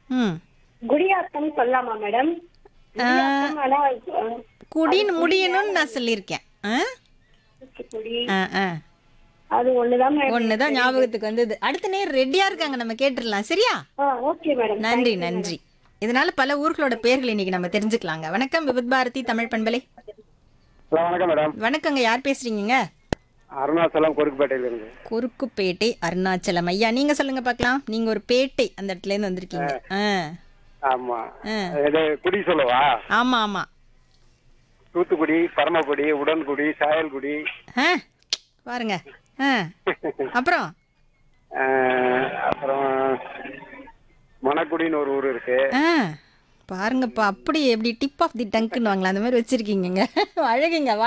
ம் குடியாத்தம் சொல்லலாமா மேடம் குடியாத்தம் ஆனா அஹ், குடின்னு முடியணும்னு நான் சொல்லியிருக்கேன் ஆ தூத்துக்குடி ஆ ஆ அது ஒண்ணுதான் மேடம் ஒண்ணுதான் ஞாபகத்துக்கு வந்தது அடுத்த நேரம் ரெடியா இருக்காங்க நம்ம கேட்டுடலாம் சரியா ஆ ஓகே மேடம் நன்றி நன்றி இதனால பல ஊர்களோட பெயர்கள் இன்னைக்கு நம்ம தெரிஞ்சுக்கலாங்க வணக்கம் விபத் பாரதி தமிழ் பண்பலை ஹலோ வணக்கம் மேடம் வணக்கங்க யார் பேசுறீங்க அருணாச்சலம் கொருக்குப்பேட்டையிலிருந்து குறுக்குப்பேட்டை அருணாச்சலம் ஐயா நீங்க சொல்லுங்க பார்க்கலாம் நீங்க ஒரு பேட்டை அந்த இடத்துல இருந்து வந்திருக்கீங்க ஆ ஆமா ஆ. இது குடி சொல்லவா ஆமா ஆமா தூத்துக்குடி பரமக்குடி உடன்குடி சாயல்குடி ஆ பாருங்க ஆ அப்புறம் ஆஹ், அப்புறம் மணக்குடின்னு ஒரு ஊர் இருக்கு ஆ பாருங்கப்பா அப்படி எப்படி டிப் ஆஃப் தி டங்க்னு வாங்களா அந்த மாதிரி வச்சிருக்கீங்க அழகுங்க